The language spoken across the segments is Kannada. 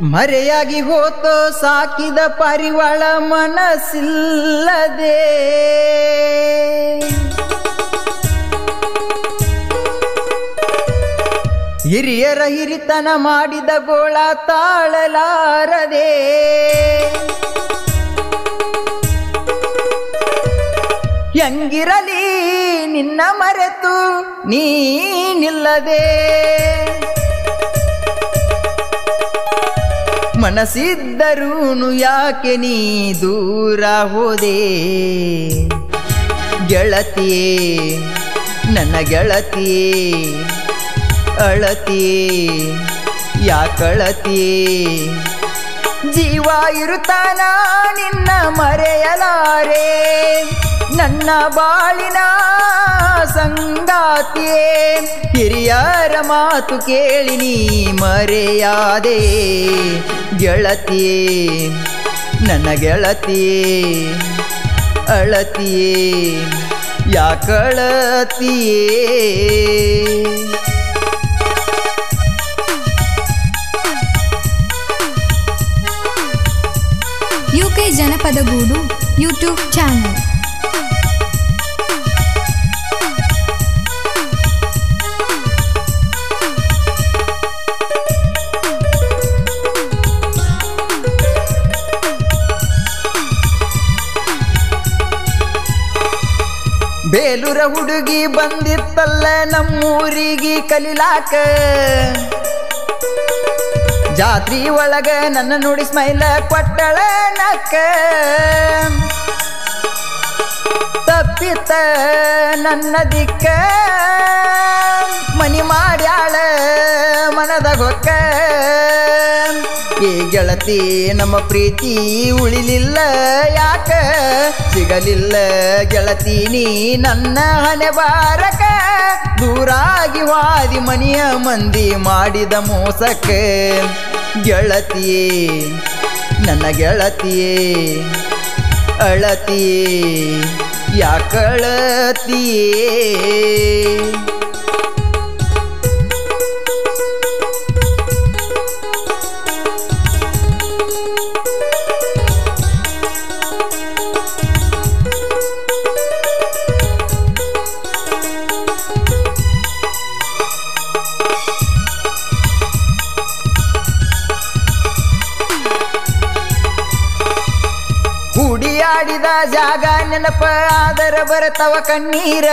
ಮರೆಯಾಗಿ ಹೋತೋ ಸಾಕಿದ ಪರಿವಾಳ ಮನಸ್ಸಿಲ್ಲದೆ ಹಿರಿಯರ ಹಿರಿತನ ಮಾಡಿದ ಗೋಳ ತಾಳಲಾರದೆ ಹೆಂಗಿರಲಿ ನಿನ್ನ ಮರೆತು ನೀನಿಲ್ಲದೆ ಮನಸ್ಸಿದ್ದರೂ ಯಾಕೆ ನೀ ದೂರ ಹೋದೆ ಗೆಳತಿಯೇ ನನ್ನ ಗೆಳತಿಯೇ ಅಳತಿಯೇ ಯಾಕಳತಿಯೇ ಜೀವ ಇರುತ್ತಾನ ನಿನ್ನ ಮರೆಯಲಾರೆ ನನ್ನ ಬಾಳಿನ ಸಂಗಾತಿಯೇ ಹಿರಿಯರ ಮಾತು ಕೇಳಿ ನೀ ಮರೆಯಾದೆ ಗೆಳತಿಯೇ ನನ್ನ ಗೆಳತಿಯೇ ಅಳತಿಯೇ ಯಾಕಳತಿಯೇ ಯುಕೆ ಜನಪದ ಗೂಡು ಯೂಟ್ಯೂಬ್ ಚಾನಲ್ ಬೇಲೂರ ಹುಡುಗಿ ಬಂದಿತ್ತಲ್ಲ ನಮ್ಮೂರಿಗೆ ಕಲಿಲಾಕ ಜಾತ್ರಿ ಒಳಗ ನನ್ನ ನೋಡಿ ಸ್ಮೈಲ ಕೊಟ್ಟಳ ನಕ್ಕ ತಪ್ಪಿತ ನನ್ನ ದಿಕ್ಕ ಮನಿ ಮಾಡ್ಯಾಳ ಮನದಾಗ ಹೊಕ್ಕ ಈ ಗೆಳತಿ ನಮ್ಮ ಪ್ರೀತಿ ಉಳಿಲಿಲ್ಲ ಯಾಕ ಸಿಗಲಿಲ್ಲ ಗೆಳತಿ ನೀ ನನ್ನ ಹಣೆ ಬಾರಕ ದೂರಾಗಿ ವಾದಿ ಮನಿಯ ಮಂದಿ ಮಾಡಿದ ಮೋಸಕ್ಕ ಗೆಳತಿಯೇ ನನ್ನ ಗೆಳತಿಯೇ ಅಳತಿಯೇ ಯಾಕಳತಿಯೇ ಕೂಡಿಯಾಡಿದ ಜಾಗ ನೆನಪ ಆದರ ಬರತವ ಕಣ್ಣೀರ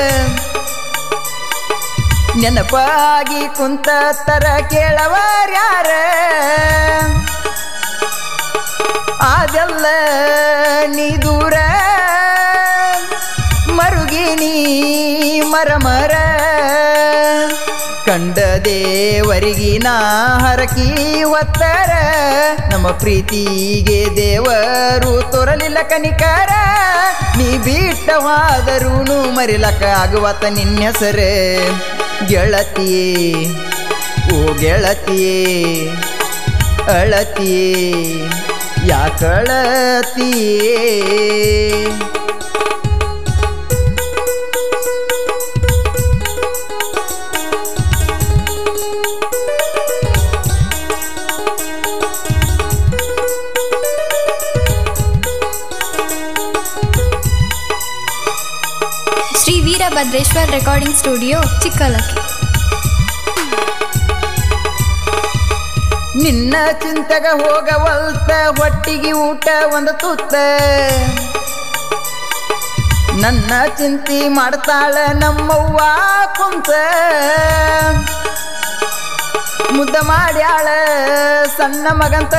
ನೆನಪಾಗಿ ಕುಂತ ತರ ಕೇಳವರ್ಯಾರ ಅದೆಲ್ಲ ನೀ ದೂರ ಮರುಗಿ ನೀ ಮರ ಮರ ಕಂಡ ದೇವರಿಗಿನ ಹರಕಿ ಒತ್ತರ ನಮ್ಮ ಪ್ರೀತಿಗೆ ದೇವರು ತೋರಲಿಲ್ಲ ಕನಿಕರ ನೀ ಬಿಟ್ಟವಾದರೂನು ಮರಿಲಕ ಆಗುವತ ನಿನ್ನ ಹೆಸರ ಗೆಳತಿಯೇ ಓ ಗೆಳತಿಯೇ ಅಳತಿಯೇ ಯಾಕಳತಿಯೇ ಶ್ರೀ ವೀರಭದ್ರೇಶ್ವರ್ ರೆಕಾರ್ಡಿಂಗ್ ಸ್ಟುಡಿಯೋ ಚಿಕ್ಕಲಕ್ಕಿ ನಿನ್ನ ಚಿಂತೆಗ ಹೋಗವಲ್ತ ಹೊಟ್ಟಿಗೆ ಊಟ ಒಂದು ತುತ್ತ ನನ್ನ ಚಿಂತಿ ಮಾಡ್ತಾಳ ನಮ್ಮವ್ವ ಕುಂತ ಮುದ್ದ ಮಾಡ್ಯಾಳ ಸಣ್ಣ ಮಗಂತ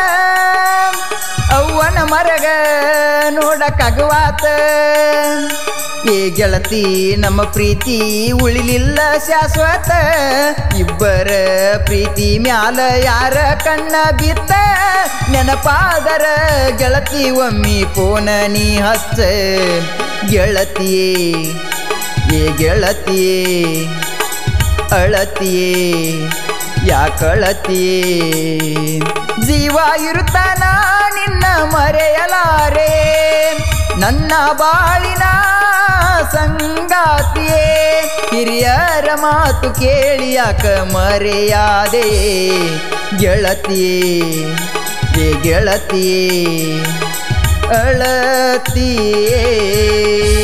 ಅವ್ವನ ಮರಗ ನೋಡಕ್ಕಾಗುವಾತ ಏ ಗೆಳತಿ ನಮ್ಮ ಪ್ರೀತಿ ಉಳಿಲಿಲ್ಲ ಶಾಶ್ವತ ಇಬ್ಬರ ಪ್ರೀತಿ ಮ್ಯಾಲ ಯಾರ ಕಣ್ಣ ಬಿತ್ತ ನೆನಪಾದರ ಗೆಳತಿ ಒಮ್ಮಿ ಪೋನ ನೀ ಹಚ್ಚ ಗೆಳತಿಯೇ ಏ ಗೆಳತಿಯೇ ಅಳತಿಯೇ ಯಾಕಳತಿಯೇ ಜೀವ ಇರುತ್ತಾನ ನಿನ್ನ ಮರೆಯಲಾರೆ ನನ್ನ ಬಾಳಿನ ಸಂಗಾತಿಯೇ ಹಿರಿಯರ ಮಾತು ಕೇಳಿ ಯಾಕ ಮರೆಯಾದೆ ಗೆಳತಿಯೇ ಏ ಗೆಳತಿಯೇ ಅಳತಿಯೇ